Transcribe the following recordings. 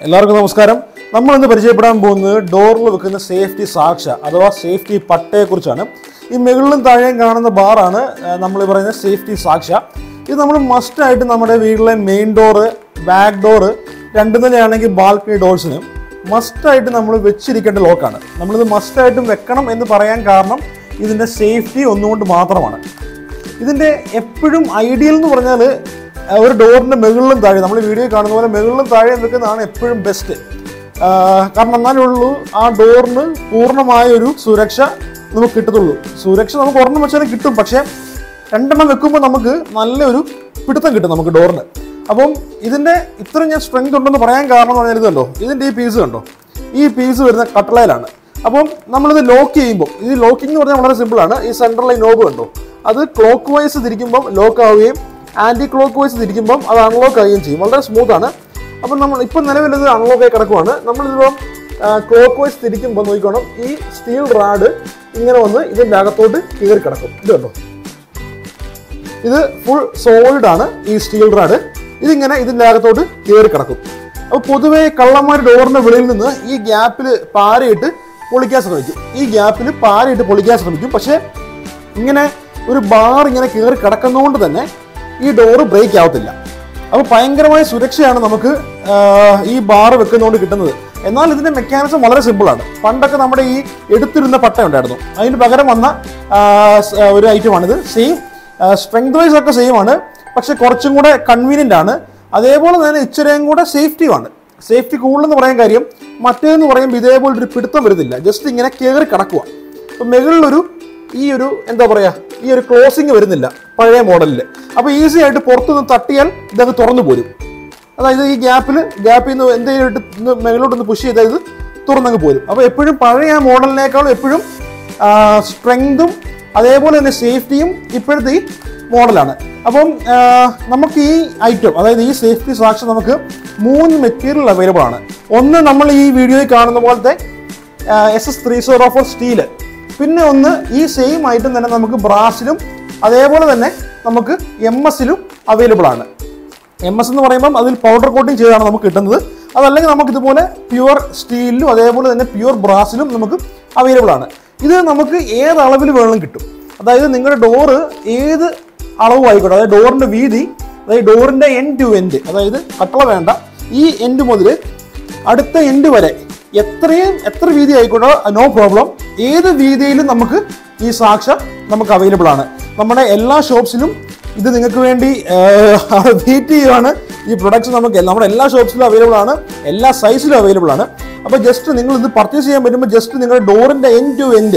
എല്ലാവർക്കും നമസ്കാരം നമ്മൾ ഇന്ന് പരിചയപ്പെടാൻ പോകുന്നത് ഡോറിൽ വെക്കുന്ന സേഫ്റ്റി സാക്ഷ അഥവാ സേഫ്റ്റി പട്ടയെക്കുറിച്ചാണ് ഈ മുകളിലും താഴെയും കാണുന്ന ബാറാണ് നമ്മൾ പറയുന്ന സേഫ്റ്റി സാക്ഷ ഇത് നമ്മൾ മസ്റ്റായിട്ട് നമ്മുടെ വീട്ടിലെ മെയിൻ ഡോറ് ബാക്ക് ഡോറ് രണ്ടു നിലയാണെങ്കിൽ ബാൽക്കണി ഡോർസിന് മസ്റ്റായിട്ട് നമ്മൾ വെച്ചിരിക്കേണ്ട ലോക്കാണ് നമ്മളിത് മസ്റ്റായിട്ടും വെക്കണം എന്ന് പറയാൻ കാരണം ഇതിൻ്റെ സേഫ്റ്റി ഒന്നുകൊണ്ട് മാത്രമാണ് ഇതിന്റെ എപ്പോഴും ഐഡിയൽ എന്ന് പറഞ്ഞാൽ ഒരു ഡോറിന്റെ മുകളിലും താഴെ നമ്മൾ വീഡിയോ കാണുന്ന പോലെ മുകളിലും താഴെ വെക്കുന്നതാണ് എപ്പോഴും ബെസ്റ്റ് കാരണം എന്നാലേ ഉള്ളൂ ആ ഡോറിന് പൂർണ്ണമായ ഒരു സുരക്ഷ നമുക്ക് കിട്ടത്തുള്ളൂ സുരക്ഷ നമുക്ക് ഒരെണ്ണം വെച്ചാലും കിട്ടും പക്ഷേ രണ്ടെണ്ണം വെക്കുമ്പോൾ നമുക്ക് നല്ലൊരു പിടുത്തം കിട്ടും നമുക്ക് ഡോറിന് അപ്പം ഇതിന്റെ ഇത്രയും ഞാൻ സ്ട്രെങ്ത് ഉണ്ടെന്ന് പറയാൻ കാരണം എന്ന് പറഞ്ഞാൽ ഇതുണ്ടോ ഇതിന്റെ ഈ പീസ് കണ്ടോ ഈ പീസ് വരുന്ന കട്ടളയിലാണ് അപ്പം നമ്മളിത് ലോക്ക് ചെയ്യുമ്പോൾ ഇത് ലോക്കിംഗ് എന്ന് പറഞ്ഞാൽ വളരെ സിമ്പിൾ ആണ് ഈ സെൻട്രൽ നോബ് കണ്ടോ അത് ക്ലോക്ക് വൈസ് തിരിക്കുമ്പോൾ ലോക്ക് ആവുകയും ആന്റി ക്ലോക്ക് വൈസ് തിരിക്കുമ്പോൾ അത് അൺലോക്ക് ആവുകയും ചെയ്യും വളരെ സ്മൂത്ത് ആണ് അപ്പം നമ്മൾ ഇപ്പം നിലവിൽ ഇത് അൺലോക്ക് ആയി കിടക്കുവാണ് നമ്മളിതിപ്പം ക്ലോക്ക് വൈസ് തിരിക്കുമ്പോൾ നോക്കിക്കോണം ഈ സ്റ്റീൽ റാഡ് ഇങ്ങനെ വന്ന് ഇതിൻ്റെ അകത്തോട്ട് കയറി കിടക്കും ഇത് കണ്ടോ ഇത് ഫുൾ സോളിഡ് ആണ് ഈ സ്റ്റീൽ റാഡ് ഇതിങ്ങനെ ഇതിൻ്റെ അകത്തോട്ട് കയറി കിടക്കും അപ്പോൾ പൊതുവെ കള്ളന്മാർ ഡോറിന്റെ വെളിയിൽ നിന്ന് ഈ ഗ്യാപ്പിൽ പാരയിട്ട് പൊളിക്കാൻ ശ്രമിക്കും ഈ ഗ്യാപ്പിൽ പാരയിട്ട് പൊളിക്കാൻ ശ്രമിക്കും പക്ഷേ ഇങ്ങനെ ഒരു ബാർ ഇങ്ങനെ കയറി കിടക്കുന്നതുകൊണ്ട് തന്നെ ഈ ഡോറ് ബ്രേക്ക് ആവത്തില്ല അപ്പോൾ ഭയങ്കരമായ സുരക്ഷയാണ് നമുക്ക് ആ, ഈ ബാർ വെക്കുന്നതുകൊണ്ട് കിട്ടുന്നത് എന്നാൽ ഇതിന്റെ മെക്കാനിസം വളരെ സിമ്പിളാണ് പണ്ടൊക്കെ നമ്മുടെ ഈ എടുത്തിരുന്ന പട്ട ഉണ്ടായിരുന്നു അതിന് പകരം വന്ന ആ, സ്- ആ, ഒരു ഐറ്റമാണിത് സെയിം സ്ട്രെങ്ത് വൈസ് ഒക്കെ സെയിം ആണ് പക്ഷെ കുറച്ചും കൂടെ കൺവീനിയന്റ് ആണ് അതേപോലെ തന്നെ ഇച്ചിരിയും കൂടെ സേഫ്റ്റിയുമാണ് സേഫ്റ്റി കൂടുതലെന്ന് പറയാൻ കാര്യം മറ്റേതെന്ന് പറയുമ്പോൾ ഇതേപോലെ ഒരു പിടുത്തം വരുന്നില്ല ജസ്റ്റ് ഇങ്ങനെ കയറി കിടക്കുക അപ്പം മുകളിലൊരു ഈ ഒരു എന്താ പറയാ ഈ ഒരു ക്ലോസിങ് വരുന്നില്ല പഴയ മോഡലിൽ അപ്പൊ ഈസി ആയിട്ട് പുറത്തുനിന്ന് തട്ടിയാൽ ഇതങ്ങ് തുറന്നു പോരും അതായത് ഈ ഗ്യാപ്പിൽ ഗ്യാപ്പിൽ നിന്ന് എന്തെങ്കിലും ഇട്ട് ഒന്ന് മുകളിലോട്ടൊന്ന് പുഷ് ചെയ്താൽ ഇത് തുറന്നങ്ങ് പോരും അപ്പൊ എപ്പോഴും പഴയ മോഡലിനേക്കാളും എപ്പോഴും സ്ട്രെങ്തും അതേപോലെ തന്നെ സേഫ്റ്റിയും ഇപ്പോഴത്തെ ഈ മോഡലാണ് അപ്പം ആ, നമുക്ക് ഈ ഐറ്റം അതായത് ഈ സേഫ്റ്റി സാക്ഷ്യം നമുക്ക് മൂന്ന് മെറ്റീരിയൽ അവൈലബിൾ ആണ് ഒന്ന് നമ്മൾ ഈ വീഡിയോയിൽ കാണുന്ന പോലത്തെ S S three zero four steel പിന്നെ ഒന്ന് ഈ സെയിം ഐറ്റം തന്നെ നമുക്ക് ബ്രാസിലും അതേപോലെ തന്നെ നമുക്ക് എം എസിലും അവൈലബിൾ ആണ് എം എസ് എന്ന് പറയുമ്പം അതിൽ പൗഡർ കോട്ടിംഗ് ചെയ്താണ് നമുക്ക് കിട്ടുന്നത് അതല്ലെങ്കിൽ നമുക്ക് ഇതുപോലെ പ്യുവർ സ്റ്റീലിലും അതേപോലെ തന്നെ പ്യുവർ ബ്രാസിലും നമുക്ക് അവൈലബിൾ ആണ് ഇത് നമുക്ക് ഏത് അളവിൽ വേണമെങ്കിലും കിട്ടും അതായത് നിങ്ങളുടെ ഡോറ് ഏത് അളവും ആയിക്കോട്ടെ അതായത് ഡോറിന്റെ വീതി അതായത് ഡോറിന്റെ എൻ ടു എൻഡ് അതായത് കട്ടള വേണ്ട ഈ എൻഡ് മുതൽ അടുത്ത എൻഡ് വരെ എത്രയും എത്ര വീതി ആയിക്കോട്ടെ നോ പ്രോബ്ലം ഏത് വീതിയിലും നമുക്ക് ഈ സാക്ഷ നമുക്ക് അവൈലബിൾ ആണ് നമ്മുടെ എല്ലാ ഷോപ്സിലും ഇത് നിങ്ങൾക്ക് വേണ്ടി വെയിറ്റ് ചെയ്യുവാണ് ഈ പ്രൊഡക്ട്സ് നമുക്ക് എല്ലാ- നമ്മുടെ എല്ലാ ഷോപ്സിലും അവൈലബിൾ ആണ് എല്ലാ സൈസിലും അവൈലബിൾ ആണ് അപ്പോൾ ജസ്റ്റ് നിങ്ങൾ ഇത് പർച്ചേസ് ചെയ്യാൻ പറ്റുമ്പോൾ ജസ്റ്റ് നിങ്ങളുടെ ഡോറിന്റെ എൻഡ് ടു എൻഡ്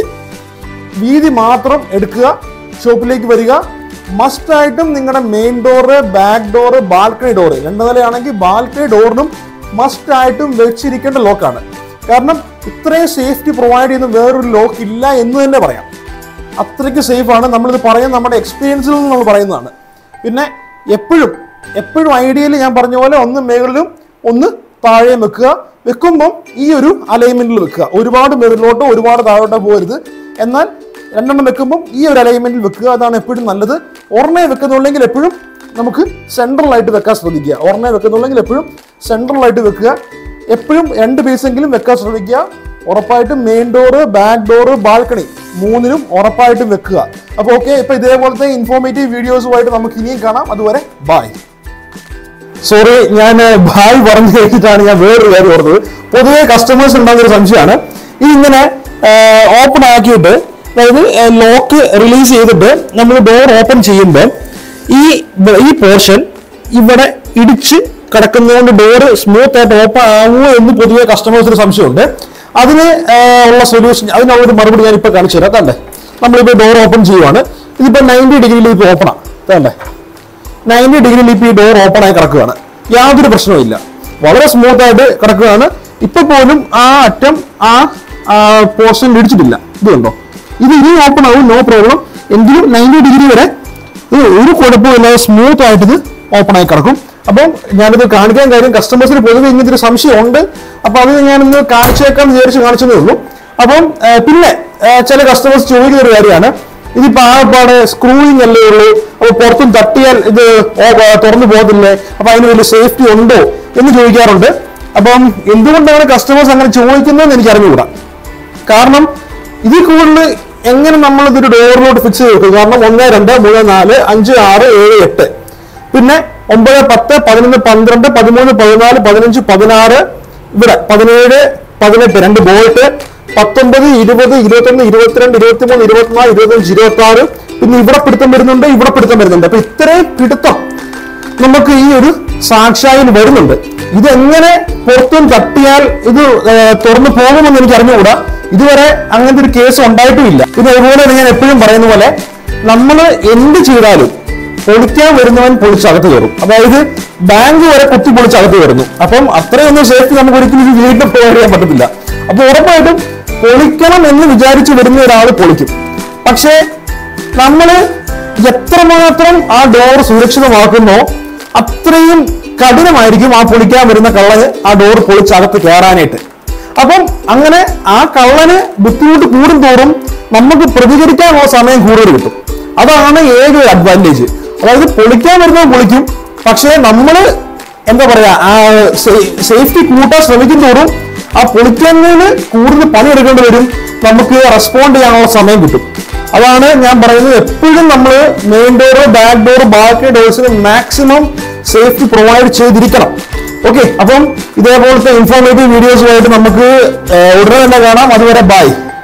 വീതി മാത്രം എടുക്കുക ഷോപ്പിലേക്ക് വരിക മസ്റ്റ് ആയിട്ടും നിങ്ങളുടെ main door back door balcony door രണ്ട് നിലയാണെങ്കിൽ ബാൽക്കണി ഡോറിനും മസ്റ്റ് ആയിട്ടും വെച്ചിരിക്കേണ്ട ലോക്കാണ് കാരണം ഇത്രയും സേഫ്റ്റി പ്രൊവൈഡ് ചെയ്യുന്ന വേറൊരു ലോക്ക് ഇല്ല എന്ന് തന്നെ പറയാം അത്രയ്ക്ക് സേഫ് ആണ് നമ്മളിത് പറയുന്നത് നമ്മുടെ എക്സ്പീരിയൻസിൽ നിന്ന് നമ്മൾ പറയുന്നതാണ് പിന്നെ എപ്പോഴും എപ്പോഴും ഐഡിയയിൽ ഞാൻ പറഞ്ഞ പോലെ ഒന്ന് മുകളിലും ഒന്ന് താഴെയും വെക്കുക വെക്കുമ്പം ഈ ഒരു അലൈൻമെന്റിൽ വെക്കുക ഒരുപാട് മുകളിലോട്ടോ ഒരുപാട് താഴോട്ടോ പോകരുത് എന്നാൽ രണ്ടെണ്ണം വെക്കുമ്പം ഈ ഒരു അലൈൻമെന്റിൽ വെക്കുക അതാണ് എപ്പോഴും നല്ലത് ഒരെണ്ണേ വെക്കുന്നുണ്ടെങ്കിൽ എപ്പോഴും നമുക്ക് സെൻട്രലായിട്ട് വെക്കാൻ ശ്രദ്ധിക്കുക ഒരെണ്ണേ വെക്കുന്നുണ്ടെങ്കിൽ എപ്പോഴും സെൻട്രലായിട്ട് വെക്കുക എപ്പോഴും രണ്ട് പീസെങ്കിലും വെക്കാൻ ശ്രമിക്കുക ഉറപ്പായിട്ടും main door back door balcony മൂന്നിനും ഉറപ്പായിട്ടും വെക്കുക അപ്പോൾ ഓക്കെ ഇപ്പൊ ഇതേപോലത്തെ ഇൻഫോർമേറ്റീവ് വീഡിയോസുമായിട്ട് നമുക്ക് ഇനിയും കാണാം അതുവരെ ബൈ സോറി ഞാൻ ഭായ് പറഞ്ഞു കഴിഞ്ഞിട്ടാണ് ഞാൻ വേറൊരു കാര്യം ഓർത്തത് പൊതുവെ കസ്റ്റമേഴ്സ് ഉണ്ടാകുന്ന ഒരു സംശയമാണ് ഇതിങ്ങനെ ഓപ്പൺ ആക്കിയിട്ട് അതായത് ലോക്ക് റിലീസ് ചെയ്തിട്ട് നമ്മൾ ഡോർ ഓപ്പൺ ചെയ്യുമ്പോൾ ഈ ഈ പോർഷൻ ഇവിടെ ഇടിച്ച് കിടക്കുന്നതുകൊണ്ട് ഡോറ് സ്മൂത്ത് ആയിട്ട് ഓപ്പൺ ആവുമോ എന്ന് പൊതുവെ കസ്റ്റമേഴ്സിന് സംശയമുണ്ട് അതിന് ആ, ഉള്ള സൊല്യൂഷൻ അതിനുള്ള ഒരു മറുപടി ഞാൻ ഇപ്പോൾ കാണിച്ചു തരാം കണ്ടേ നമ്മളിപ്പോൾ ഡോർ ഓപ്പൺ ചെയ്യുവാണ് ഇതിപ്പോൾ നയൻറ്റി ഡിഗ്രിയിൽ ഇപ്പോൾ ഓപ്പണാണ് കണ്ടേ നയൻറ്റി ഡിഗ്രിയിൽ ഇപ്പോൾ ഈ ഡോർ ഓപ്പൺ ആയി കിടക്കുകയാണ് യാതൊരു പ്രശ്നവുമില്ല വളരെ സ്മൂത്ത് ആയിട്ട് കിടക്കുകയാണ് ഇപ്പൊ പോലും ആ അറ്റം ആ പോർഷൻ ഇടിച്ചിട്ടില്ല ഇത് കണ്ടോ ഇത് ഇനി ഓപ്പൺ ആവും നോ പ്രോബ്ലം എങ്കിലും നയൻറ്റി ഡിഗ്രി വരെ ഇത് ഒരു കുഴപ്പമില്ലാതെ സ്മൂത്ത് ആയിട്ട് ഇത് ഓപ്പൺ ആയി കിടക്കും അപ്പം ഞാനിത് കാണിക്കാൻ കാര്യം കസ്റ്റമേഴ്സിന് പൊതുവെ ഇങ്ങനത്തെ ഒരു സംശയം ഉണ്ട് അപ്പൊ അത് ഞാനിന്ന് കാണിച്ചേക്കാന്ന് വിചാരിച്ച് കാണിച്ചതേ ഉള്ളൂ അപ്പം ആ, പിന്നെ ആ, ചില കസ്റ്റമേഴ്സ് ചോദിക്കുന്ന ഒരു കാര്യമാണ് ഇതിപ്പോ ആകപ്പാടെ സ്ക്രൂയിങ് അല്ലേ ഉള്ളൂ അപ്പൊ പുറത്തും തട്ടിയാൽ ഇത് ഓ- തുറന്നു പോകത്തില്ലേ അപ്പൊ അതിന് വലിയ സേഫ്റ്റി ഉണ്ടോ എന്ന് ചോദിക്കാറുണ്ട് അപ്പം എന്തുകൊണ്ടാണ് കസ്റ്റമേഴ്സ് അങ്ങനെ ചോദിക്കുന്നതെന്ന് എനിക്ക് അറിഞ്ഞുകൂടാ കാരണം ഇതിൽ കൂടുതൽ എങ്ങനെ നമ്മൾ ഇതൊരു ഡോറിലോട്ട് ഫിക്സ് ചെയ്ത് വെക്കും കാരണം ഒന്ന് രണ്ട് മൂന്ന് നാല് അഞ്ച് ആറ് ഏഴ് എട്ട് പിന്നെ ഒമ്പത് പത്ത് പതിനൊന്ന് പന്ത്രണ്ട് പതിമൂന്ന് പതിനാല് പതിനഞ്ച് പതിനാറ് ഇവിടെ പതിനേഴ് പതിനെട്ട് രണ്ട് ബോൾട്ട് പത്തൊമ്പത് ഇരുപത് ഇരുപത്തൊന്ന് ഇരുപത്തിരണ്ട് ഇരുപത്തിമൂന്ന് ഇരുപത്തിനാല് ഇരുപത്തഞ്ച് ഇരുപത്തി ആറ് പിന്നെ ഇവിടെ പിടുത്തം വരുന്നുണ്ട് ഇവിടെ പിടുത്തം വരുന്നുണ്ട് അപ്പൊ ഇത്രയും പിടുത്തം നമുക്ക് ഈ ഒരു സാക്ഷായിൽ വരുന്നുണ്ട് ഇതെങ്ങനെ പുറത്തും തട്ടിയാൽ ഇത് ഏർ, തുറന്നു പോകുമെന്ന് എനിക്ക് അറിഞ്ഞുകൂടാ ഇതുവരെ അങ്ങനത്തെ ഒരു കേസ് ഉണ്ടായിട്ടുമില്ല പിന്നെ അതുപോലെ തന്നെ ഞാൻ എപ്പോഴും പറയുന്ന പോലെ നമ്മൾ എന്ത് ചെയ്താലും പൊളിക്കാൻ വരുന്നവൻ പൊളിച്ചകത്ത് കയറും അതായത് ബാങ്ക് വരെ കുത്തി പൊളിച്ചകത്ത് വരുന്നു അപ്പം അത്രയൊന്നും സേഫ്റ്റി നമുക്ക് ഒരിക്കലും ഇത് വീട്ടിൽ പ്രൊവൈഡ് ചെയ്യാൻ പറ്റത്തില്ല അപ്പൊ ഉറപ്പായിട്ടും പൊളിക്കണം എന്ന് വിചാരിച്ച് വരുന്ന ഒരാൾ പൊളിക്കും പക്ഷേ നമ്മള് എത്രമാത്രം ആ ഡോർ സുരക്ഷിതമാക്കുന്നോ അത്രയും കഠിനമായിരിക്കും ആ പൊളിക്കാൻ വരുന്ന കള്ളന് ആ ഡോർ പൊളിച്ചകത്ത് കയറാനായിട്ട് അപ്പം അങ്ങനെ ആ കള്ളന് ബുദ്ധിമുട്ട് കൂടും തോറും നമുക്ക് പ്രതികരിക്കാനുള്ള സമയം കൂടുതൽ കിട്ടും അതാണ് ഏക ഒരു അഡ്വാൻറ്റേജ് അതായത് പൊളിക്കാൻ വരുന്നവൻ പൊളിക്കും പക്ഷേ നമ്മൾ എന്താ പറയാ ആ സേഫ്റ്റി കൂട്ടാൻ ശ്രമിക്കും തോറും ആ പൊളിക്കുന്നതിന് കൂടുതൽ പണിയെടുക്കേണ്ടി വരും നമുക്ക് റെസ്പോണ്ട് ചെയ്യാനുള്ള സമയം കിട്ടും അതാണ് ഞാൻ പറയുന്നത് എപ്പോഴും നമ്മൾ മെയിൻ ഡോറ് ബാക്ക് ഡോറ് ബാക്കി ഡോഴ്സിന് മാക്സിമം സേഫ്റ്റി പ്രൊവൈഡ് ചെയ്തിരിക്കണം ഓക്കെ അപ്പം ഇതേപോലത്തെ ഇൻഫോർമേറ്റീവ് വീഡിയോസുമായിട്ട് നമുക്ക് ഏർ, ഉടനെ തന്നെ കാണാം അതുവരെ ബൈ